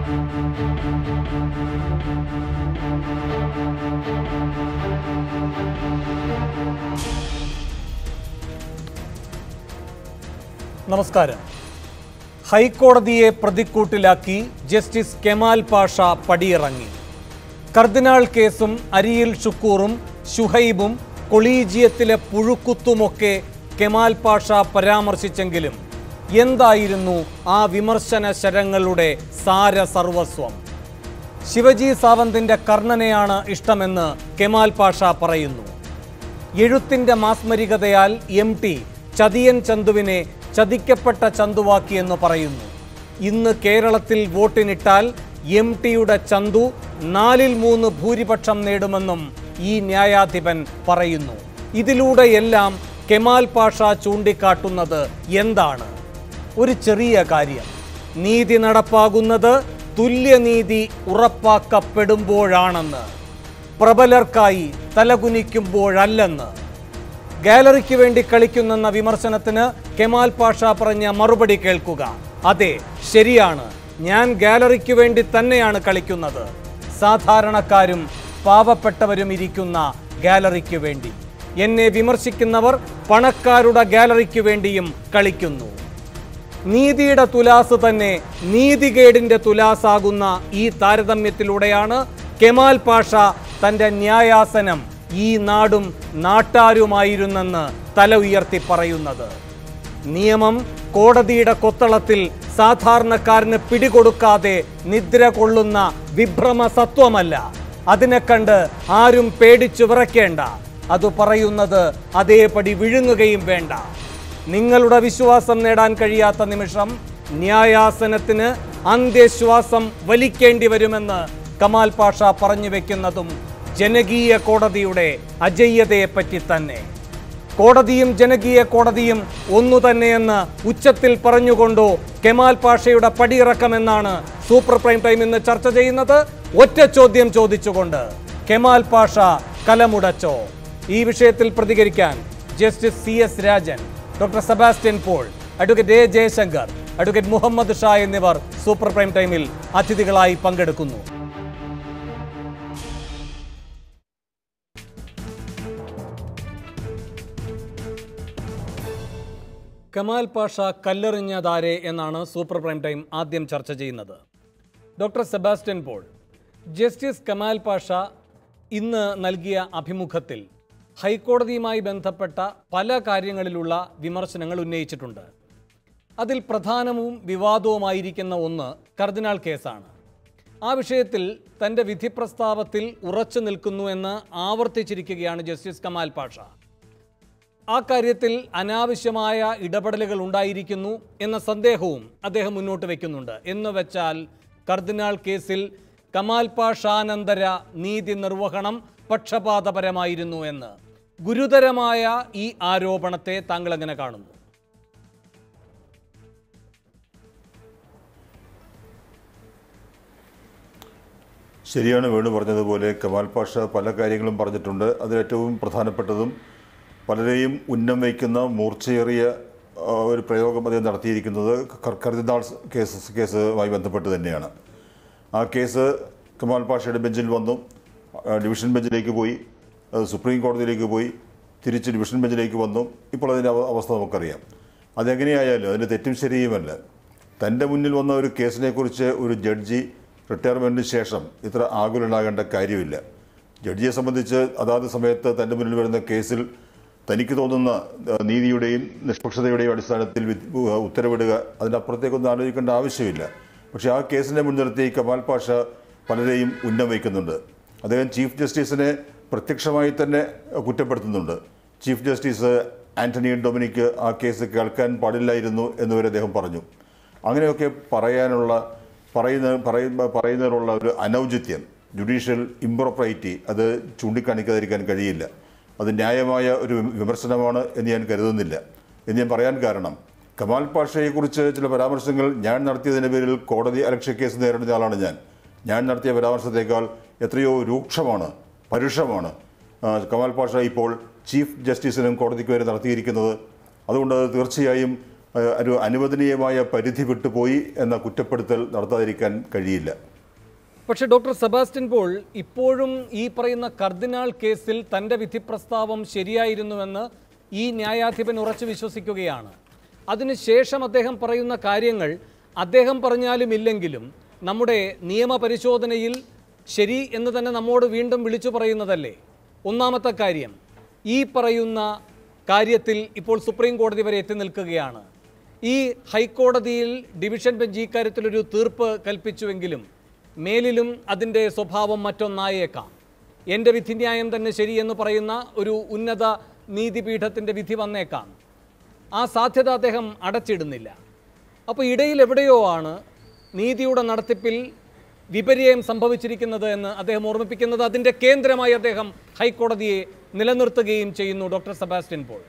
നമസ്കാരം ഹൈക്കോടതിയെ പ്രതിക്കൂട്ടിലാക്കി ജസ്റ്റിസ് കെമാൽ പാഷ പടിയിറങ്ങി കർദിനാൾ കേസും അരിയിൽ ഷുക്കൂറും ഷുഹൈബും കൊളീജിയത്തിലെ പുഴുക്കുത്തുമൊക്കെ കെമാൽ പാഷ പരാമർശിച്ചെങ്കിലും എന്തായിരുന്നു ആ വിമർശന ശരങ്ങളുടെ സാരസർവസ്വം ശിവജി സാവന്തിന്റെ കർണനെയാണ് ഇഷ്ടമെന്ന് കെമാൽ പാഷ പറയുന്നു എഴുത്തിന്റെ മാസ്മരികതയാൽ എം ടി ചതിയൻ ചന്തുവിനെ ചതിക്കപ്പെട്ട ചന്തുവാക്കിയെന്ന് പറയുന്നു ഇന്ന് കേരളത്തിൽ വോട്ടിനിട്ടാൽ എം ടിയുടെ ചന്തു നാലിൽ മൂന്ന് ഭൂരിപക്ഷം നേടുമെന്നും ഈ ന്യായാധിപൻ പറയുന്നു ഇതിലൂടെയെല്ലാം കെമാൽ പാഷ ചൂണ്ടിക്കാട്ടുന്നത് എന്താണ് ഒരു ചെറിയ കാര്യം നീതി നടപ്പാകുന്നത് തുല്യനീതി ഉറപ്പാക്കപ്പെടുമ്പോഴാണെന്ന് പ്രബലർക്കായി തലകുനിക്കുമ്പോഴല്ലെന്ന് ഗാലറിക്ക് വേണ്ടി കളിക്കുന്നെന്ന വിമർശനത്തിന് കെമാൽ പാഷ പറഞ്ഞ മറുപടി കേൾക്കുക അതെ ശരിയാണ് ഞാൻ ഗാലറിക്ക് വേണ്ടി തന്നെയാണ് കളിക്കുന്നത് സാധാരണക്കാരും പാവപ്പെട്ടവരും ഇരിക്കുന്ന ഗാലറിക്ക് വേണ്ടി എന്നെ വിമർശിക്കുന്നവർ പണക്കാരുടെ ഗാലറിക്ക് വേണ്ടിയും കളിക്കുന്നു നീതിയുടെ തുലാസ് തന്നെ നീതികേടിന്റെ തുലാസാകുന്ന ഈ താരതമ്യത്തിലൂടെയാണ് കെമാൽ പാഷ തന്റെ ന്യായാസനം ഈ നാടും നാട്ടാരുമായിരുന്നെന്ന് തല ഉയർത്തി പറയുന്നത് നിയമം കോടതിയുടെ കൊത്തളത്തിൽ സാധാരണക്കാരന് പിടികൊടുക്കാതെ നിദ്ര കൊള്ളുന്ന വിഭ്രമ സത്വമല്ല അതിനെ കണ്ട് ആരും പേടിച്ചു വിറയ്ക്കേണ്ട അത് പറയുന്നത് അതേപടി വിഴുങ്ങുകയും വേണ്ട നിങ്ങളുടെ വിശ്വാസം നേടാൻ കഴിയാത്ത നിമിഷം ന്യായാസനത്തിന് അന്ത്യശ്വാസം വലിക്കേണ്ടി വരുമെന്ന് കമാൽ പാഷ പറഞ്ഞു വെക്കുന്നതും ജനകീയ കോടതിയുടെ അജയ്യതയെപ്പറ്റി തന്നെ കോടതിയും ജനകീയ കോടതിയും ഒന്നു തന്നെയെന്ന് ഉച്ചത്തിൽ പറഞ്ഞുകൊണ്ടോ കെമാൽ പാഷയുടെ പടിയിറക്കമെന്നാണ് സൂപ്പർ പ്രൈം ടൈം ഇന്ന് ചർച്ച ചെയ്യുന്നത് ഒറ്റ ചോദ്യം ചോദിച്ചുകൊണ്ട് കെമാൽ പാഷ കലമുടച്ചോ ഈ വിഷയത്തിൽ പ്രതികരിക്കാൻ justice C S Rajan doctor Sebastian Paul advocate A Jayashankar advocate Muhammad Shah എന്നിവർ സൂപ്പർ പ്രൈം ടൈമിൽ അതിഥികളായി പങ്കെടുക്കുന്നു കമാൽ പാഷ കല്ലെറിഞ്ഞതാരെ എന്നാണ് സൂപ്പർ പ്രൈം ടൈം ആദ്യം ചർച്ച ചെയ്യുന്നത് ഡോക്ടർ സെബാസ്റ്റ്യൻ പോൾ ജസ്റ്റിസ് കമാൽ പാഷ ഇന്ന് നൽകിയ അഭിമുഖത്തിൽ ഹൈക്കോടതിയുമായി ബന്ധപ്പെട്ട പല കാര്യങ്ങളിലുള്ള വിമർശനങ്ങൾ ഉന്നയിച്ചിട്ടുണ്ട് അതിൽ പ്രധാനവും വിവാദവുമായിരിക്കുന്ന ഒന്ന് കർദിനാൾ കേസാണ് ആ വിഷയത്തിൽ തൻ്റെ വിധി പ്രസ്താവത്തിൽ ഉറച്ചു നിൽക്കുന്നു എന്ന് ആവർത്തിച്ചിരിക്കുകയാണ് ജസ്റ്റിസ് കമാൽ പാഷ ആ കാര്യത്തിൽ അനാവശ്യമായ ഇടപെടലുകൾ ഉണ്ടായിരിക്കുന്നു എന്ന സന്ദേഹവും അദ്ദേഹം മുന്നോട്ട് വയ്ക്കുന്നുണ്ട് എന്ന് വെച്ചാൽ കർദിനാൾ കേസിൽ കമാൽ പാഷാനന്തര നീതി നിർവഹണം പക്ഷപാതപരമായിരുന്നു എന്ന് ഗുരുതരമായ ഈ ആരോപണത്തെ താങ്കൾ എങ്ങനെ കാണുന്നു ശരിയാണ് വേണു പറഞ്ഞതുപോലെ കമാൽ പാഷ പല കാര്യങ്ങളും പറഞ്ഞിട്ടുണ്ട് അതിലേറ്റവും പ്രധാനപ്പെട്ടതും പലരെയും ഉന്നം വയ്ക്കുന്ന മൂർച്ചയേറിയ ആ, ഒരു പ്രയോഗം അദ്ദേഹം നടത്തിയിരിക്കുന്നത് കർ- കർദിനാൾ കേസ് കേസുമായി ബന്ധപ്പെട്ട് തന്നെയാണ് ആ കേസ് കമാൽ പാഷയുടെ ബെഞ്ചിൽ വന്നു ആ, ഡിവിഷൻ ബെഞ്ചിലേക്ക് പോയി അത് സുപ്രീം കോടതിയിലേക്ക് പോയി തിരിച്ച് ഡിവിഷൻ ബെഞ്ചിലേക്ക് വന്നു ഇപ്പോൾ അതിൻ്റെ അവ- അവസ്ഥ നമുക്കറിയാം അതെങ്ങനെയായാലും അതിൻ്റെ തെറ്റും ശരിയുമല്ല തൻ്റെ മുന്നിൽ വന്ന ഒരു കേസിനെക്കുറിച്ച് ഒരു ജഡ്ജി റിട്ടയർമെൻറ്റിന് ശേഷം ഇത്ര ആകുലനാകേണ്ട കാര്യമില്ല ജഡ്ജിയെ സംബന്ധിച്ച് അതാത് സമയത്ത് തൻ്റെ മുന്നിൽ വരുന്ന കേസിൽ തനിക്ക് തോന്നുന്ന ആ, നീതിയുടെയും നിഷ്പക്ഷതയുടെയും അടിസ്ഥാനത്തിൽ വി- ഉ- ഉത്തരവിടുക അതിനപ്പുറത്തേക്കൊന്നും ആലോചിക്കേണ്ട ആവശ്യമില്ല പക്ഷേ ആ കേസിനെ മുൻനിർത്തി കമാൽ പാഷ പലരെയും ഉന്നം വയ്ക്കുന്നുണ്ട് അദ്ദേഹം ചീഫ് ജസ്റ്റിസിനെ പ്രത്യക്ഷമായി തന്നെ കുറ്റപ്പെടുത്തുന്നുണ്ട് ചീഫ് ജസ്റ്റിസ് ആന്റണി ഡൊമിനിക്ക് ആ കേസ് കേൾക്കാൻ പാടില്ലായിരുന്നു എന്നുവരെ അദ്ദേഹം പറഞ്ഞു അങ്ങനെയൊക്കെ പറയാനുള്ള പറയുന്ന പറയുന്ന പറയുന്നതിനുള്ള ഒരു അനൗചിത്യം ജുഡീഷ്യൽ ഇംപ്രോപ്രൈറ്റി അത് ചൂണ്ടിക്കാണിക്കാതിരിക്കാൻ കഴിയില്ല അത് ന്യായമായ ഒരു വിമ- വിമർശനമാണ് എന്ന് ഞാൻ കരുതുന്നില്ല എന്ന് ഞാൻ പറയാൻ കാരണം കമാൽ പാഷയെക്കുറിച്ച് ചില പരാമർശങ്ങൾ ഞാൻ നടത്തിയതിൻ്റെ പേരിൽ കോടതി അലക്ഷ്യ കേസ് നേരിടുന്ന ആളാണ് ഞാൻ ഞാൻ നടത്തിയ പരാമർശത്തേക്കാൾ എത്രയോ രൂക്ഷമാണ് പരുഷമാണ് ആ, കമാൽ പാഷ ഇപ്പോൾ ചീഫ് ജസ്റ്റിസിനും കോടതിക്ക് വരെ നടത്തിയിരിക്കുന്നത് അതുകൊണ്ട് അത് തീർച്ചയായും ഏഹ്, ഒരു അനുവദനീയമായ പരിധി വിട്ടുപോയി എന്ന കുറ്റപ്പെടുത്തൽ നടത്താതിരിക്കാൻ കഴിയില്ല പക്ഷേ ഡോക്ടർ സെബാസ്റ്റ്യൻ പോൾ ഇപ്പോഴും ഈ പറയുന്ന കർദിനാൾ കേസിൽ തൻ്റെ വിധി പ്രസ്താവം ശരിയായിരുന്നുവെന്ന് ഈ ന്യായാധിപൻ ഉറച്ചു വിശ്വസിക്കുകയാണ് അതിനുശേഷം അദ്ദേഹം പറയുന്ന കാര്യങ്ങൾ അദ്ദേഹം പറഞ്ഞാലും ഇല്ലെങ്കിലും നമ്മുടെ നിയമപരിശോധനയിൽ ശരി എന്ന് തന്നെ നമ്മോട് വീണ്ടും വിളിച്ചു പറയുന്നതല്ലേ ഒന്നാമത്തെ കാര്യം ഈ പറയുന്ന കാര്യത്തിൽ ഇപ്പോൾ സുപ്രീം കോടതി വരെ എത്തി നിൽക്കുകയാണ് ഈ ഹൈക്കോടതിയിൽ ഡിവിഷൻ ബെഞ്ച് ഈ കാര്യത്തിലൊരു തീർപ്പ് കൽപ്പിച്ചുവെങ്കിലും മേലിലും അതിൻ്റെ സ്വഭാവം മറ്റൊന്നായേക്കാം എൻ്റെ വിധിന്യായം തന്നെ ശരിയെന്ന് പറയുന്ന ഒരു ഉന്നത നീതിപീഠത്തിൻ്റെ വിധി വന്നേക്കാം ആ സാധ്യത അദ്ദേഹം അടച്ചിടുന്നില്ല അപ്പോൾ ഇടയിൽ എവിടെയോ ആണ് നീതിയുടെ നടത്തിപ്പിൽ വിപര്യം സംഭവിച്ചിരിക്കുന്നത് എന്ന് അദ്ദേഹം ഓർമ്മിപ്പിക്കുന്നത് അതിൻ്റെ കേന്ദ്രമായി അദ്ദേഹം ഹൈക്കോടതിയെ നിലനിർത്തുകയും ചെയ്യുന്നു ഡോക്ടർ സെബാസ്റ്റ്യൻ പോൾ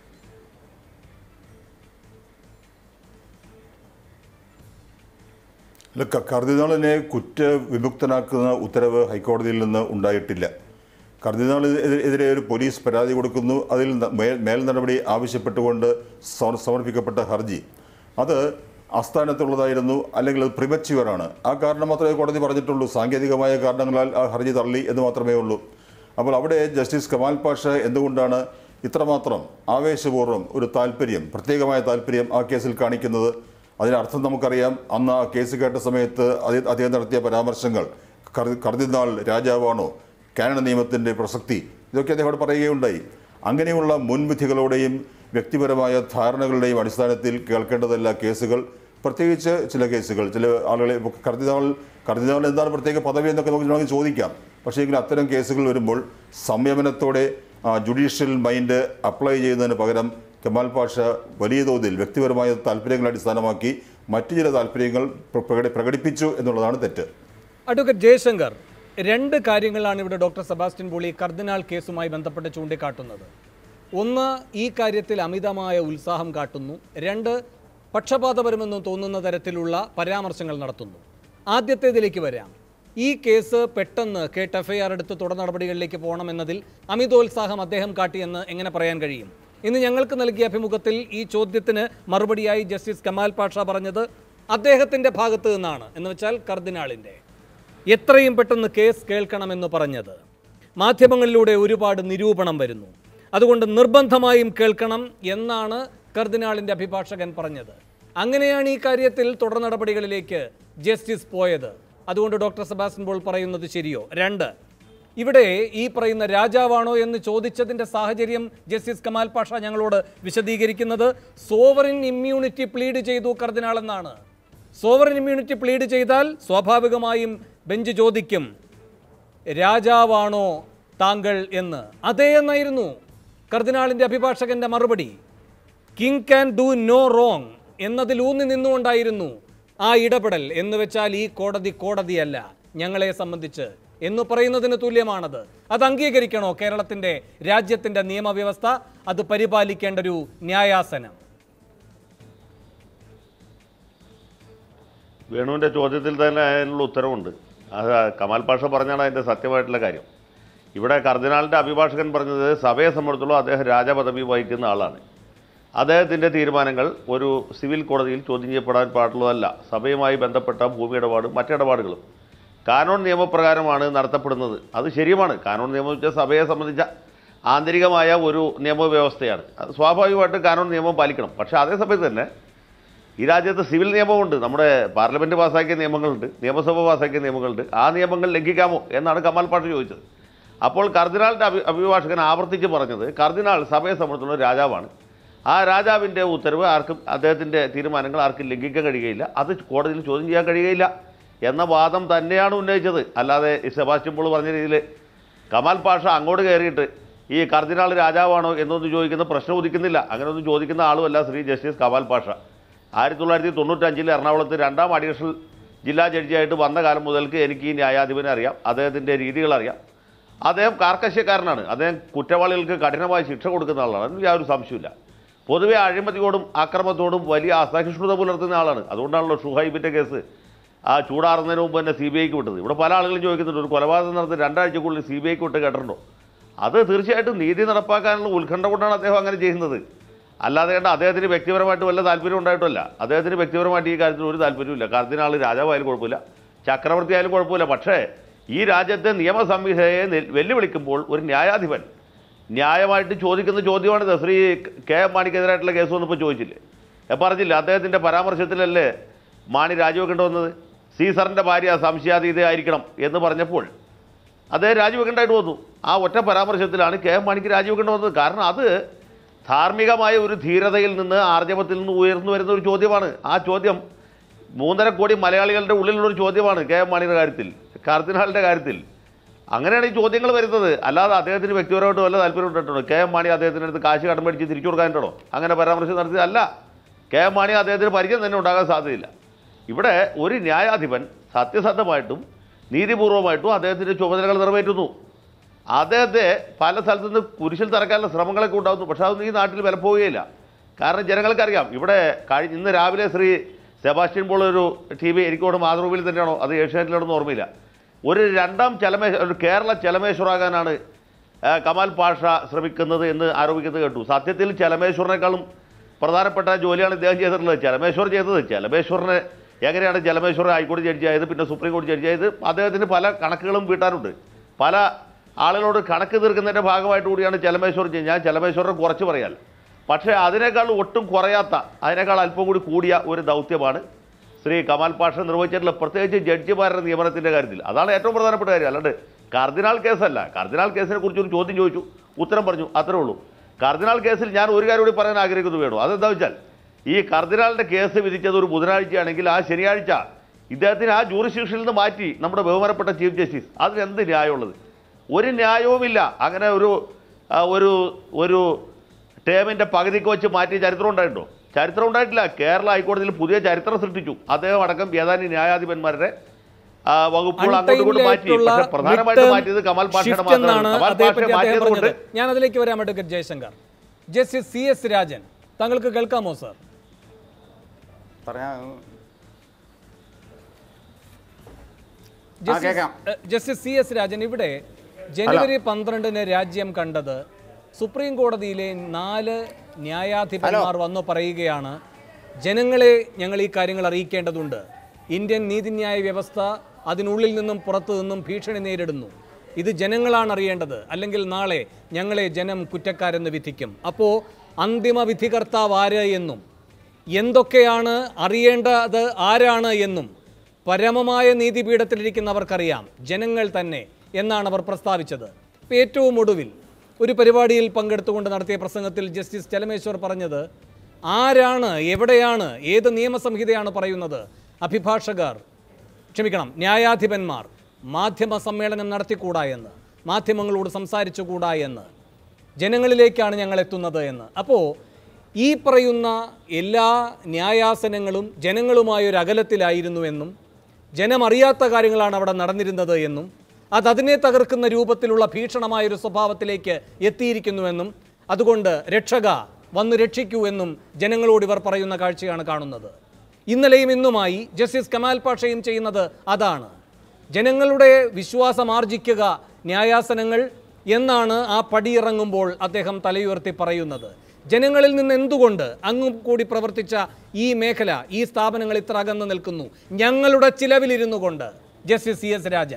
അല്ല ക- കർദിനാളിനെ കുറ്റവിമുക്തനാക്കുന്ന ഉത്തരവ് ഹൈക്കോടതിയിൽ നിന്ന് ഉണ്ടായിട്ടില്ല കർദിനാളിന് എതിരെ- എതിരെ ഒരു പോലീസ് പരാതി കൊടുക്കുന്നു അതിൽ ന- മേൽ മേൽ നടപടി ആവശ്യപ്പെട്ടുകൊണ്ട് സമർ- സമർപ്പിക്കപ്പെട്ട ഹർജി അത് ആസ്ഥാനത്തുള്ളതായിരുന്നു അല്ലെങ്കിൽ അത് പ്രിമച്യുവറാണ് ആ കാരണം മാത്രമേ കോടതി പറഞ്ഞിട്ടുള്ളൂ സാങ്കേതികമായ കാരണങ്ങളാൽ ആ ഹർജി തള്ളി എന്ന് മാത്രമേ ഉള്ളൂ അപ്പോൾ അവിടെ ജസ്റ്റിസ് കമാൽ പാഷ എന്തുകൊണ്ടാണ് ഇത്രമാത്രം ആവേശപൂർവ്വം ഒരു താല്പര്യം പ്രത്യേകമായ താല്പര്യം ആ കേസിൽ കാണിക്കുന്നത് അതിനർത്ഥം നമുക്കറിയാം അന്ന് ആ കേസ് കേട്ട സമയത്ത് അതി- അദ്ദേഹം നടത്തിയ പരാമർശങ്ങൾ കർദി- കർദിനാൾ രാജാവാണോ കാനഡ നിയമത്തിൻ്റെ പ്രസക്തി ഇതൊക്കെ അദ്ദേഹം അവിടെ പറയുകയുണ്ടായി അങ്ങനെയുള്ള മുൻവിധികളോടെയും വ്യക്തിപരമായ ധാരണകളുടെയും അടിസ്ഥാനത്തിൽ കേൾക്കേണ്ടതല്ല കേസുകൾ പ്രത്യേകിച്ച് ചില കേസുകൾ ചില ആളുകളെ ഇപ്പോൾ കർദിനാൾ കർദിനാൾ എന്താണ് പ്രത്യേക പദവി എന്നൊക്കെ നമുക്ക് വേണമെങ്കിൽ ചോദിക്കാം പക്ഷേ എങ്കിലും അത്തരം കേസുകൾ വരുമ്പോൾ സംയമനത്തോടെ ജുഡീഷ്യൽ മൈൻഡ് അപ്ലൈ ചെയ്യുന്നതിന് പകരം കമാൽ പാഷ വലിയ തോതിൽ വ്യക്തിപരമായ താല്പര്യങ്ങളെ അടിസ്ഥാനമാക്കി മറ്റു ചില താല്പര്യങ്ങൾ പ്ര- പ്രകടി- പ്രകടിപ്പിച്ചു എന്നുള്ളതാണ് തെറ്റ് അഡ്വക്കേറ്റ് ജയശങ്കർ രണ്ട് കാര്യങ്ങളാണ് ഇവിടെ ഡോക്ടർ സെബാസ്റ്റ്യൻ പോളി കർദിനാൾ കേസുമായി ബന്ധപ്പെട്ട് ചൂണ്ടിക്കാട്ടുന്നത് ഒന്ന് ഈ കാര്യത്തിൽ അമിതമായ ഉത്സാഹം കാട്ടുന്നു രണ്ട് പക്ഷപാതപരമെന്ന് തോന്നുന്ന തരത്തിലുള്ള പരാമർശങ്ങൾ നടത്തുന്നു ആദ്യത്തേതിലേക്ക് വരാം ഈ കേസ് പെട്ടെന്ന് കേട്ട് എഫ് ഐ ആർ എടുത്ത് തുടർ നടപടികളിലേക്ക് പോകണമെന്നതിൽ അമിതോത്സാഹം അദ്ദേഹം കാട്ടിയെന്ന് എങ്ങനെ പറയാൻ കഴിയും ഇന്ന് ഞങ്ങൾക്ക് നൽകിയ അഭിമുഖത്തിൽ ഈ ചോദ്യത്തിന് മറുപടിയായി ജസ്റ്റിസ് കമാൽ പാഷ പറഞ്ഞത് അദ്ദേഹത്തിൻ്റെ ഭാഗത്ത് നിന്നാണ് എന്ന് വെച്ചാൽ കർദിനാളിൻ്റെ എത്രയും പെട്ടെന്ന് കേസ് കേൾക്കണമെന്ന് പറഞ്ഞത് മാധ്യമങ്ങളിലൂടെ ഒരുപാട് നിരൂപണം വരുന്നു അതുകൊണ്ട് നിർബന്ധമായും കേൾക്കണം എന്നാണ് കർദിനാളിൻ്റെ അഭിഭാഷകൻ പറഞ്ഞത് അങ്ങനെയാണ് ഈ കാര്യത്തിൽ തുടർ നടപടികളിലേക്ക് ജസ്റ്റിസ് പോയത് അതുകൊണ്ട് ഡോക്ടർ സെബാസ്റ്റ്യൻ പോൾ പറയുന്നത് ശരിയോ രണ്ട് ഇവിടെ ഈ പറയുന്ന രാജാവാണോ എന്ന് ചോദിച്ചതിൻ്റെ സാഹചര്യം ജസ്റ്റിസ് കമാൽ പാഷ ഞങ്ങളോട് വിശദീകരിക്കുന്നത് സോവറിൻ ഇമ്മ്യൂണിറ്റി പ്ലീഡ് ചെയ്തു കർദിനാൾ എന്നാണ് സോവറിൻ ഇമ്മ്യൂണിറ്റി പ്ലീഡ് ചെയ്താൽ സ്വാഭാവികമായും ബെഞ്ച് ചോദിക്കും രാജാവാണോ താങ്കൾ എന്ന് അതേ എന്നായിരുന്നു കർദിനാളിൻ്റെ അഭിഭാഷകന്റെ മറുപടി king can do no wrong എന്നതിൽ ഊന്നി നിന്നുകൊണ്ടായിരുന്നു ആ ഇടപെടൽ എന്ന് വെച്ചാൽ ഈ കോടതി കോടതിയല്ല ഞങ്ങളെ സംബന്ധിച്ച് എന്ന് പറയുന്നതിന് തുല്യമാണത് അത് അംഗീകരിക്കണോ കേരളത്തിൻ്റെ രാജ്യത്തിൻ്റെ നിയമവ്യവസ്ഥ അത് പരിപാലിക്കേണ്ട ഒരു ന്യായാസനം വേണുവിൻ്റെ ചോദ്യത്തിൽ തന്നെ അതിനുള്ള ഉത്തരവുണ്ട് അത് കമാൽ പാഷ പറഞ്ഞാണ് അതിൻ്റെ സത്യമായിട്ടുള്ള കാര്യം ഇവിടെ കർദിനാളിൻ്റെ അഭിഭാഷകൻ പറഞ്ഞത് സഭയെ സംബന്ധിച്ചോളം അദ്ദേഹം രാജപദവി വഹിക്കുന്ന ആളാണ് അദ്ദേഹത്തിൻ്റെ തീരുമാനങ്ങൾ ഒരു സിവിൽ കോടതിയിൽ ചോദ്യം ചെയ്യപ്പെടാൻ പാടുള്ളതല്ല സഭയുമായി ബന്ധപ്പെട്ട ഭൂമി ഇടപാടും മറ്റിടപാടുകളും കാനോൺ നിയമപ്രകാരമാണ് നടത്തപ്പെടുന്നത് അത് ശരിയുമാണ് കാനോൺ നിയമം എന്ന് വെച്ചാൽ സഭയെ സംബന്ധിച്ച ആന്തരികമായ ഒരു നിയമവ്യവസ്ഥയാണ് അത് സ്വാഭാവികമായിട്ട് കാനോൺ നിയമം പാലിക്കണം പക്ഷേ അതേസമയത്ത് തന്നെ ഈ രാജ്യത്ത് സിവിൽ നിയമമുണ്ട് നമ്മുടെ പാർലമെൻറ്റ് പാസ്സാക്കിയ നിയമങ്ങളുണ്ട് നിയമസഭ പാസ്സാക്കിയ നിയമങ്ങളുണ്ട് ആ നിയമങ്ങൾ ലംഘിക്കാമോ എന്നാണ് കമാൽ പാഷ ചോദിച്ചത് അപ്പോൾ കർദിനാളിൻ്റെ അഭി അഭിഭാഷകൻ ആവർത്തിച്ച് പറഞ്ഞത് കർദിനാൾ സഭയെ സംബന്ധിച്ചുള്ള രാജാവാണ് ആ രാജാവിൻ്റെ ഉത്തരവ് ആർക്കും അദ്ദേഹത്തിൻ്റെ തീരുമാനങ്ങൾ ആർക്കും ലംഘിക്കാൻ കഴിയുകയില്ല അത് കോടതിയിൽ ചോദ്യം ചെയ്യാൻ കഴിയുകയില്ല എന്ന വാദം തന്നെയാണ് ഉന്നയിച്ചത് അല്ലാതെ ഈ സെബാസ്റ്റ്യൻ പോൾ പറഞ്ഞ രീതിയിൽ കമാൽ പാഷ അങ്ങോട്ട് കയറിയിട്ട് ഈ കർദിനാൾ രാജാവാണോ എന്നൊന്നും ചോദിക്കുന്ന പ്രശ്നം ഉദിക്കുന്നില്ല അങ്ങനെയൊന്നും ചോദിക്കുന്ന ആളുമല്ല ശ്രീ ജസ്റ്റിസ് കമാൽ പാഷ ആയിരത്തി തൊള്ളായിരത്തി തൊണ്ണൂറ്റഞ്ചിൽ എറണാകുളത്ത് രണ്ടാം അഡീഷണൽ ജില്ലാ ജഡ്ജിയായിട്ട് വന്ന കാലം മുതൽക്ക് എനിക്ക് ഈ ന്യായാധിപനെ അറിയാം അദ്ദേഹത്തിൻ്റെ രീതികൾ അറിയാം അദ്ദേഹം കാർക്കശ്യക്കാരനാണ് അദ്ദേഹം കുറ്റവാളികൾക്ക് കഠിനമായ ശിക്ഷ കൊടുക്കുന്ന ആളാണ് അതിന് യാതൊരു സംശയമില്ല പൊതുവെ അഴിമതിയോടും അക്രമത്തോടും വലിയ അസഹിഷ്ണുത പുലർത്തുന്ന ആളാണ് അതുകൊണ്ടാണല്ലോ ഷുഹൈബിൻ്റെ കേസ് ആ ചൂടാറുന്നതിന് മുമ്പ് തന്നെ സി ബി ഐക്ക് വിട്ടത് ഇവിടെ പല ആളുകളും ചോദിക്കുന്നുണ്ട് ഒരു കൊലപാതകം നടത്തി രണ്ടാഴ്ചക്കുള്ളിൽ സി ബി ഐക്ക് വിട്ട് കേട്ടിട്ടുണ്ടോ അത് തീർച്ചയായിട്ടും നീതി നടപ്പാക്കാനുള്ള ഉത്കണ്ഠ കൊണ്ടാണ് അദ്ദേഹം അങ്ങനെ ചെയ്യുന്നത് അല്ലാതെ കണ്ട അദ്ദേഹത്തിന് വ്യക്തിപരമായിട്ട് വല്ല താല്പര്യം ഉണ്ടായിട്ടല്ല അദ്ദേഹത്തിന് വ്യക്തിപരമായിട്ട് ഈ കാര്യത്തിൽ ഒരു താല്പര്യമില്ല കർദിനാൾ രാജാവായാലും കുഴപ്പമില്ല ചക്രവർത്തി ആയാലും കുഴപ്പമില്ല പക്ഷേ ഈ രാജ്യത്തെ നിയമ സംഹിതയെ നെ- വെല്ലുവിളിക്കുമ്പോൾ ഒരു ന്യായാധിപൻ ന്യായമായിട്ട് ചോദിക്കുന്ന ചോദ്യമാണിത് ശ്രീ കെ എം മാണിക്കെതിരായിട്ടുള്ള കേസ് വന്നപ്പോൾ ചോദിച്ചില്ലേ ഞാൻ പറഞ്ഞില്ല അദ്ദേഹത്തിൻ്റെ പരാമർശത്തിലല്ലേ മാണി രാജിവെക്കേണ്ടി വന്നത് സീസറിൻ്റെ ഭാര്യ സംശയാതീതയായിരിക്കണം എന്ന് പറഞ്ഞപ്പോൾ അദ്ദേഹം രാജിവെക്കേണ്ടതായിട്ട് വന്നു ആ ഒറ്റ പരാമർശത്തിലാണ് കെ എം മാണിക്ക് രാജിവെക്കേണ്ടി വന്നത് കാരണം അത് ധാർമ്മികമായ ഒരു ധീരതയിൽ നിന്ന് ആർജവത്തിൽ നിന്ന് ഉയർന്നു വരുന്ന ഒരു ചോദ്യമാണ് ആ ചോദ്യം മൂന്നര കോടി മലയാളികളുടെ ഉള്ളിലുള്ളൊരു ചോദ്യമാണ് കെ എം മാണിയുടെ കാര്യത്തിൽ കർദിനാളിൻ്റെ കാര്യത്തിൽ അങ്ങനെയാണ് ഈ ചോദ്യങ്ങൾ വരുന്നത് അല്ലാതെ അദ്ദേഹത്തിന് വ്യക്തിപരമായിട്ട് വല്ല താല്പര്യം ഉണ്ടായിട്ടുണ്ടോ കെ എം മാണി അദ്ദേഹത്തിൻ്റെ അടുത്ത് കാശ് കടം മേടിച്ച് തിരിച്ചു കൊടുക്കാനുണ്ടോ അങ്ങനെ പരാമർശം നടത്തിയതല്ല കെ എം മാണി അദ്ദേഹത്തിന് പരിചയം തന്നെ ഉണ്ടാകാൻ സാധ്യതയില്ല ഇവിടെ ഒരു ന്യായാധിപൻ സത്യസന്ധമായിട്ടും നീതിപൂർവമായിട്ടും അദ്ദേഹത്തിൻ്റെ ചുമതലകൾ നിറവേറ്റുന്നു അദ്ദേഹത്തെ പല സ്ഥലത്തു നിന്ന് കുരിശിൽ തറക്കാനുള്ള ശ്രമങ്ങളൊക്കെ ഉണ്ടാകുന്നു പക്ഷേ അതൊന്നും ഈ നാട്ടിൽ വിലപ്പോവുകയില്ല കാരണം ജനങ്ങൾക്കറിയാം ഇവിടെ കഴിഞ്ഞ ഇന്ന് രാവിലെ ശ്രീ സെബാസ്റ്റ്യൻ പോൾ ഒരു ടി വി എനിക്കോട് മാതൃഭൂമിയിൽ തന്നെയാണോ അത് ഏഷ്യാനെറ്റിലാണെന്ന് ഓർമ്മയില്ല ഒരു രണ്ടാം ചലമേ ഒരു കേരള ചലമേശ്വറാകാനാണ് ആ, കമാൽ പാഷ ശ്രമിക്കുന്നത് എന്ന് ആരോപിക്കുന്നത് കേട്ടു സത്യത്തിൽ ചലമേശ്വറിനേക്കാളും പ്രധാനപ്പെട്ട ജോലിയാണ് ഇദ്ദേഹം ചെയ്തിട്ടുള്ളത് ചലമേശ്വർ ചെയ്തത് ചലമേശ്വറിനെ എങ്ങനെയാണ് ചലമേശ്വർ ഹൈക്കോടതി ജഡ്ജിയായത് പിന്നെ സുപ്രീം കോടതി ജഡ്ജിയായത് അദ്ദേഹത്തിന് പല കണക്കുകളും വീട്ടാനുണ്ട് പല ആളുകളോട് കണക്ക് തീർക്കുന്നതിൻ്റെ ഭാഗമായിട്ട് കൂടിയാണ് ചലമേശ്വർ ചെയ്യുന്നത് ഞാൻ ചലമേശ്വറിനെ കുറച്ച് പറയാൽ പക്ഷേ അതിനേക്കാൾ ഒട്ടും കുറയാത്ത അതിനേക്കാൾ അല്പം കൂടി കൂടിയ ഒരു ദൗത്യമാണ് ശ്രീ കമാൽ പാഷ നിർവഹിച്ചിട്ടുള്ള പ്രത്യേകിച്ച് ജഡ്ജിമാരുടെ നിയമനത്തിൻ്റെ കാര്യത്തിൽ അതാണ് ഏറ്റവും പ്രധാനപ്പെട്ട കാര്യം അല്ലാണ്ട് കർദിനാൾ കേസല്ല കർദിനാൾ കേസിനെ കുറിച്ച് ഒരു ചോദ്യം ചോദിച്ചു ഉത്തരം പറഞ്ഞു അത്രേ ഉള്ളൂ കർദിനാൾ കേസിൽ ഞാൻ ഒരു കാര്യം കൂടി പറയാൻ ആഗ്രഹിക്കുന്നു വേണു അതെന്താ വെച്ചാൽ ഈ കർദിനാളിൻ്റെ കേസ് വിധിച്ചത് ഒരു ബുധനാഴ്ചയാണെങ്കിൽ ആ ശനിയാഴ്ച ഇദ്ദേഹത്തിന് ആ ജൂറിസ്ഡിക്ഷനിൽ നിന്ന് മാറ്റി നമ്മുടെ ബഹുമാനപ്പെട്ട ചീഫ് ജസ്റ്റിസ് അതിനെന്ത് ന്യായമുള്ളത് ഒരു ന്യായവുമില്ല അങ്ങനെ ഒരു ആ, ഒരു ഒരു ടേമിൻ്റെ പകുതിക്ക് വെച്ച് മാറ്റിയ ചരിത്രം ഉണ്ടായിട്ടുണ്ടോ ചരിത്രം ഉണ്ടായിട്ടില്ല കേരള ഹൈക്കോടതിയിൽ പുതിയ ചരിത്രം സൃഷ്ടിച്ചു അദ്ദേഹം അടക്കം ഏതാനും ന്യായാധിപന്മാരുടെ ആ, വകുപ്പുകൾ അങ്ങോട്ടും ഇങ്ങോട്ടും മാറ്റി അൺടൈമിലായിട്ടുള്ള പക്ഷേ പ്രധാനമായിട്ട് മാറ്റിയത് കമാൽ പാഷയുടെ ഷിഫ്റ്റ് എന്നാണ് മാത്രമാണ് കമാൽ അതേപ്പറ്റി പാഷയെ അദ്ദേഹം മാറ്റിയത് കൊണ്ട് പറഞ്ഞത് ഞാൻ അതിലേക്ക് വരാം advocate Jayashankar justice C S Rajan താങ്കൾക്ക് കേൾക്കാമോ സർ പറയാ ജസ്റ്റിസ്- കേൾക്കാം. എ, ജസ്റ്റിസ് സി എസ് രാജൻ ഇവിടെ ജനുവരി പന്ത്രണ്ടിന് രാജ്യം കണ്ടത് സുപ്രീം കോടതിയിലെ നാല് ന്യായാധിപന്മാർ വന്നു പറയുകയാണ് ജനങ്ങളെ ഞങ്ങൾ ഈ കാര്യങ്ങൾ അറിയിക്കേണ്ടതുണ്ട് ഇന്ത്യൻ നീതിന്യായ വ്യവസ്ഥ അതിനുള്ളിൽ നിന്നും പുറത്തു നിന്നും ഭീഷണി നേരിടുന്നു ഇത് ജനങ്ങളാണ് അറിയേണ്ടത് അല്ലെങ്കിൽ നാളെ ഞങ്ങളെ ജനം കുറ്റക്കാരെന്ന് വിധിക്കും അപ്പോൾ അന്തിമ വിധികർത്താവ് ആര് എന്നും എന്തൊക്കെയാണ് അറിയേണ്ടത് ആരാണ് എന്നും പരമമായ നീതിപീഠത്തിലിരിക്കുന്നവർക്കറിയാം ജനങ്ങൾ തന്നെ എന്നാണ് അവർ പ്രസ്താവിച്ചത് ഇപ്പം ഏറ്റവും ഒടുവിൽ ഒരു പരിപാടിയിൽ പങ്കെടുത്തുകൊണ്ട് നടത്തിയ പ്രസംഗത്തിൽ ജസ്റ്റിസ് ചലമേശ്വർ പറഞ്ഞത് ആരാണ് എവിടെയാണ് ഏത് നിയമസംഹിതയാണ് പറയുന്നത് അഭിഭാഷകർ ക്ഷമിക്കണം ന്യായാധിപന്മാർ മാധ്യമ സമ്മേളനം നടത്തിക്കൂടാ എന്ന് മാധ്യമങ്ങളോട് സംസാരിച്ചുകൂടാ എന്ന് ജനങ്ങളിലേക്കാണ് ഞങ്ങൾ എത്തുന്നത് എന്ന് അപ്പോൾ ഈ പറയുന്ന എല്ലാ ന്യായാസനങ്ങളും ജനങ്ങളുമായൊരു അകലത്തിലായിരുന്നുവെന്നും ജനമറിയാത്ത കാര്യങ്ങളാണ് അവിടെ നടന്നിരുന്നത് എന്നും അത് അതിനെ തകർക്കുന്ന രൂപത്തിലുള്ള ഭീഷണമായൊരു സ്വഭാവത്തിലേക്ക് എത്തിയിരിക്കുന്നുവെന്നും അതുകൊണ്ട് രക്ഷക വന്നു രക്ഷിക്കൂ എന്നും ജനങ്ങളോട് ഇവർ പറയുന്ന കാഴ്ചയാണ് കാണുന്നത് ഇന്നലെയും ഇന്നുമായി ജസ്റ്റിസ് കമാൽ പാഷയും ചെയ്യുന്നത് അതാണ് ജനങ്ങളുടെ വിശ്വാസം ആർജിക്കുക ന്യായാസനങ്ങൾ എന്നാണ് ആ പടിയിറങ്ങുമ്പോൾ അദ്ദേഹം തലയുയർത്തി പറയുന്നത് ജനങ്ങളിൽ നിന്ന് എന്തുകൊണ്ട് അങ്ങും കൂടി പ്രവർത്തിച്ച ഈ മേഖല ഈ സ്ഥാപനങ്ങൾ ഇത്ര അകന്നു നിൽക്കുന്നു ഞങ്ങളുടെ ചിലവിലിരുന്നു കൊണ്ട് ജസ്റ്റിസ് സി എസ് രാജൻ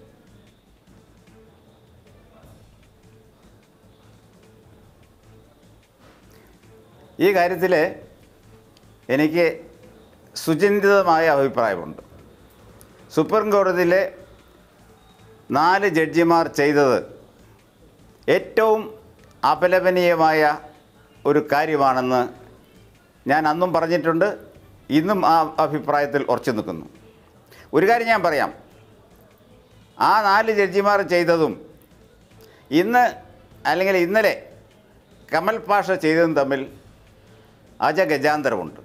ഈ കാര്യത്തിൽ എനിക്ക് സുചിന്തിതമായ അഭിപ്രായമുണ്ട് സുപ്രീം കോടതിയിലെ നാല് ജഡ്ജിമാർ ചെയ്തത് ഏറ്റവും അപലപനീയമായ ഒരു കാര്യമാണെന്ന് ഞാൻ അന്നും പറഞ്ഞിട്ടുണ്ട് ഇന്നും ആ അഭിപ്രായത്തിൽ ഉറച്ചു നിൽക്കുന്നു ഒരു കാര്യം ഞാൻ പറയാം ആ നാല് ജഡ്ജിമാർ ചെയ്തതും ഇന്ന് അല്ലെങ്കിൽ ഇന്നലെ കമൽ പാഷ ചെയ്തതും തമ്മിൽ അജഗജാന്തരമുണ്ട്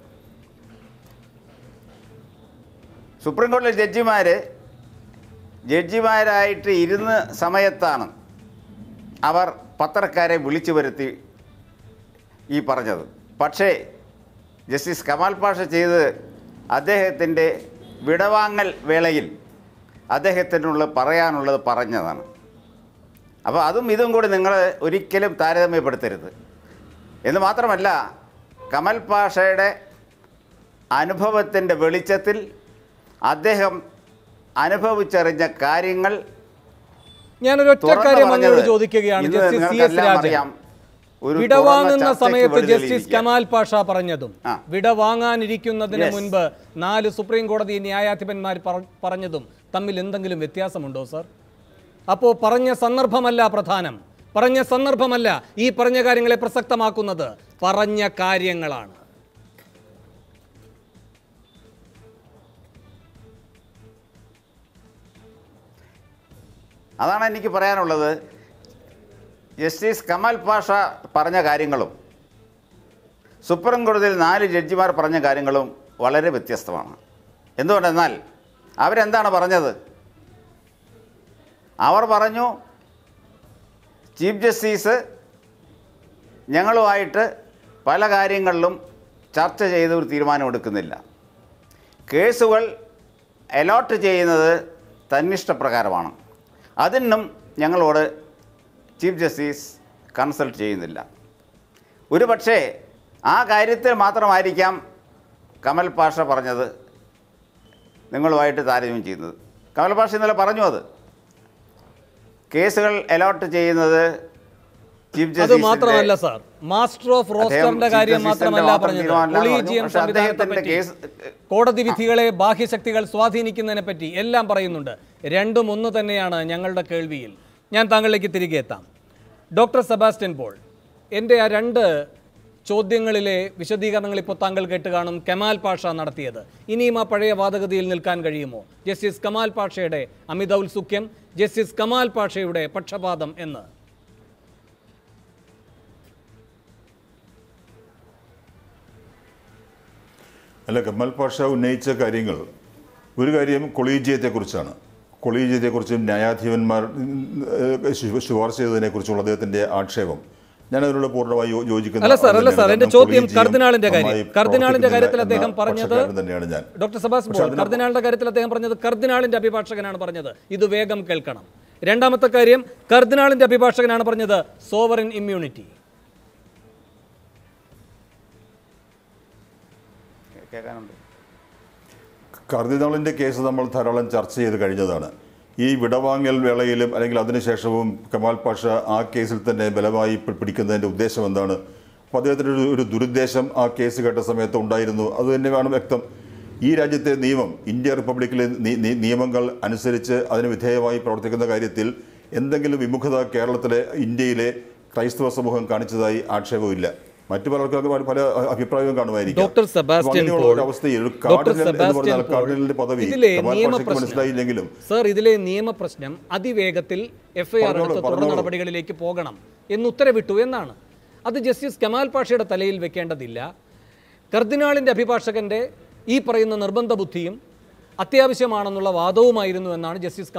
സുപ്രീം കോടതി ജഡ്ജിമാർ ജഡ്ജിമാരായിട്ട് ഇരുന്ന സമയത്താണ് അവർ പത്രക്കാരെ വിളിച്ചു വരുത്തി ഈ പറഞ്ഞത് പക്ഷേ ജസ്റ്റിസ് കമാൽ പാഷ ചെയ്ത് അദ്ദേഹത്തിൻ്റെ വിടവാങ്ങൽ വേളയിൽ അദ്ദേഹത്തിനുള്ള പറയാനുള്ളത് പറഞ്ഞതാണ് അപ്പോൾ അതും ഇതും കൂടി നിങ്ങൾ ഒരിക്കലും താരതമ്യപ്പെടുത്തരുത് എന്ന് മാത്രമല്ല കമൽ പാഷയുടെ അനുഭവത്തിൻ്റെ വെളിച്ചത്തിൽ അദ്ദേഹം അനുഭവിച്ചറിഞ്ഞ കാര്യങ്ങൾ ഞാനൊരൊറ്റ തുറന്നു കാര്യം അങ്ങയോട് പറഞ്ഞത് ചോദിക്കുകയാണ് ഇന്ന് ജസ്റ്റിസ് സി എസ് നിങ്ങൾക്കെല്ലാം രാജൻ അറിയാം, ഒരു വിടവാങ്ങുന്ന തുറന്ന സമയത്ത് ചർച്ചയ്ക്ക് ജസ്റ്റിസ് വെളിയിലിരിക്കുക. കമാൽ പാഷ പറഞ്ഞതും ആ. വിടവാങ്ങാനിരിക്കുന്നതിന് Yes. മുൻപ് നാല് സുപ്രീം കോടതി ന്യായാധിപന്മാർ പറ- പറഞ്ഞതും തമ്മിൽ എന്തെങ്കിലും വ്യത്യാസമുണ്ടോ സർ അപ്പോൾ പറഞ്ഞ സന്ദർഭമല്ല പ്രധാനം പറഞ്ഞ സന്ദർഭമല്ല ഈ പറഞ്ഞ കാര്യങ്ങളെ പ്രസക്തമാക്കുന്നത് പറഞ്ഞ കാര്യങ്ങളാണ് അതാണ് എനിക്ക് പറയാനുള്ളത് ജസ്റ്റിസ് കമാൽ പാഷ പറഞ്ഞ കാര്യങ്ങളും സുപ്രീം കോടതിയിൽ നാല് ജഡ്ജിമാർ പറഞ്ഞ കാര്യങ്ങളും വളരെ വ്യത്യസ്തമാണ് എന്തുകൊണ്ടെന്നാൽ അവരെന്താണ് പറഞ്ഞത് അവർ പറഞ്ഞു ചീഫ് ജസ്റ്റിസ് ഞങ്ങളുമായിട്ട് പല കാര്യങ്ങളിലും ചർച്ച ചെയ്ത് ഒരു തീരുമാനമെടുക്കുന്നില്ല കേസുകൾ അലോട്ട് ചെയ്യുന്നത് തന്നിഷ്ടപ്രകാരമാണ് അതിനും ഞങ്ങളോട് ചീഫ് ജസ്റ്റിസ് കൺസൾട്ട് ചെയ്യുന്നില്ല ഒരു പക്ഷേ ആ കാര്യത്തിൽ മാത്രമായിരിക്കാം കമൽ പാഷ പറഞ്ഞത് നിങ്ങളുമായിട്ട് താരതമ്യം ചെയ്യുന്നത് കമൽ പാഷ ഇന്നലെ പറഞ്ഞു അത് കേസുകൾ അലോട്ട് ചെയ്യുന്നത് ചീഫ് അത് ജസ്റ്റിസിന്റെ- മാത്രമല്ല സാർ മാസ്റ്റർ ഓഫ് അദ്ദേഹം റോസ്റ്ററിന്റെ ചീഫ് കാര്യം ജസ്റ്റിസിന്റെ മാത്രമല്ല മാത്രം പറഞ്ഞത് തീരുമാനമല്ല പറഞ്ഞു. കൊളീജിയം പക്ഷേ സംവിധാനത്തെ അദ്ദേഹത്തിന്റെ പറ്റി കേസ് കോടതി വിധികളെ ബാഹ്യശക്തികൾ സ്വാധീനിക്കുന്നതിനെ പറ്റി എല്ലാം പറയുന്നുണ്ട് രണ്ടും ഒന്ന് തന്നെയാണ് ഞങ്ങളുടെ കേൾവിയിൽ ഞാൻ താങ്കളിലേക്ക് തിരികെ എത്താം ഡോക്ടർ സെബാസ്റ്റ്യൻ പോൾ എൻ്റെ ആ രണ്ട് ചോദ്യങ്ങളിലെ വിശദീകരണങ്ങൾ ഇപ്പോൾ താങ്കൾ കേട്ട് കാണും കമാൽ പാഷ നടത്തിയത് ഇനിയും ആ പഴയ വാദഗതിയിൽ നിൽക്കാൻ കഴിയുമോ ജസ്റ്റിസ് കമാൽ പാഷയുടെ അമിത ഔത്സുക്യം ജസ്റ്റിസ് കമാൽ പാഷയുടെ പക്ഷപാതം എന്ന് അല്ല കമൽ പാഷ ഉന്നയിച്ച കാര്യങ്ങൾ ഒരു കാര്യം കൊളീജിയത്തെക്കുറിച്ചാണ് കൊളീജിയത്തെക്കുറിച്ചും ന്യായാധിപന്മാർ ഏഹ്, ശു- ശുപാർശ ചെയ്തതിനെക്കുറിച്ചുള്ള അദ്ദേഹത്തിൻ്റെ ആക്ഷേപം ഞാൻ അതിനോട് പൂർണ്ണമായി യോ- യോജിക്കുന്ന അല്ല സാർ, ആൾ അല്ല സാർ, തന്നെയാണ്. എൻ്റെ കാരണം ചോദ്യം കൊളീജിയം കർദിനാളിൻ്റെ കാര്യം. നന്നായി കർദിനാളിൻ്റെ കാര്യത്തിൽ പ്രവർത്തിക്കുന്നില്ല അദ്ദേഹം എന്ന പറഞ്ഞത് പക്ഷക്കാരൻ തന്നെയാണ് ഞാൻ ഡോക്ടർ സബാസ് പക്ഷേ ബോൾ അതിന് കർദിനാളിന്റെ കാര്യത്തിൽ അദ്ദേഹം പറഞ്ഞത് കർദിനാളിന്റെ അഭിഭാഷകനാണ് പറഞ്ഞത് ഇത് വേഗം കേൾക്കണം രണ്ടാമത്തെ കാര്യം കർദിനാളിന്റെ അഭിഭാഷകനാണ് പറഞ്ഞത് സോവറിൻ ഇമ്മ്യൂണിറ്റി കേൾക്കാനുണ്ട് കർദിനാളിൻ്റെ കേസ് നമ്മൾ ധാരാളം ചർച്ച ചെയ്ത് കഴിഞ്ഞതാണ് ഈ വിടവാങ്ങൽ വേളയിലും അല്ലെങ്കിൽ അതിനുശേഷവും കമാൽ പാഷ ആ കേസിൽ തന്നെ ബലമായി പി- പിടിക്കുന്നതിൻ്റെ ഉദ്ദേശം എന്താണ് അപ്പോൾ അദ്ദേഹത്തിൻ്റെ ഒരു ഒരു ദുരുദ്ദേശം ആ കേസ് കേട്ട സമയത്ത് ഉണ്ടായിരുന്നു അത് തന്നെയാണ് വ്യക്തം ഈ രാജ്യത്തെ നിയമം ഇന്ത്യ റിപ്പബ്ലിക്കിലെ നി- നി- നിയമങ്ങൾ അനുസരിച്ച് അതിന് വിധേയമായി പ്രവർത്തിക്കുന്ന കാര്യത്തിൽ എന്തെങ്കിലും വിമുഖത കേരളത്തിലെ ഇന്ത്യയിലെ ക്രൈസ്തവ സമൂഹം കാണിച്ചതായി ആക്ഷേപമില്ല മറ്റു പലർക്കും പല- പല അഭിപ്രായവും കാണുമായിരിക്കും ഡോക്ടർ സെബാസ്റ്റ്യൻ അങ്ങനെയുള്ള പോൾ ഒരു അവസ്ഥയിൽ ഒരു ഡോക്ടർ കാർഡിനൽ എന്ന് സെബാസ്റ്റ്യൻ പറഞ്ഞാൽ പോൾ കാർഡിനലിന്റെ പദവി ഇതിലെ കമാൽ പാഷയ്ക്ക് നിയമപ്രശ്നം മനസ്സിലായില്ലെങ്കിലും സർ ഇതിലെ നിയമപ്രശ്നം അതിവേഗത്തിൽ എഫ്ഐആർ പറഞ്ഞോളൂ, എടുത്ത് തുടർ പറഞ്ഞോളൂ. നടപടികളിലേക്ക് പോകണം എന്ന് ഉത്തരവിട്ടു എന്നാണ് അത് ജസ്റ്റിസ് കമാൽ പാഷയുടെ തലയിൽ വെക്കേണ്ടതില്ല കർദിനാളിന്റെ അഭിഭാഷകന്റെ ഈ പറയുന്ന നിർബന്ധ ബുദ്ധിയും അത്യാവശ്യമാണെന്നുള്ള വാദവുമായിരുന്നു എന്നാണ് ജസ്റ്റിസ്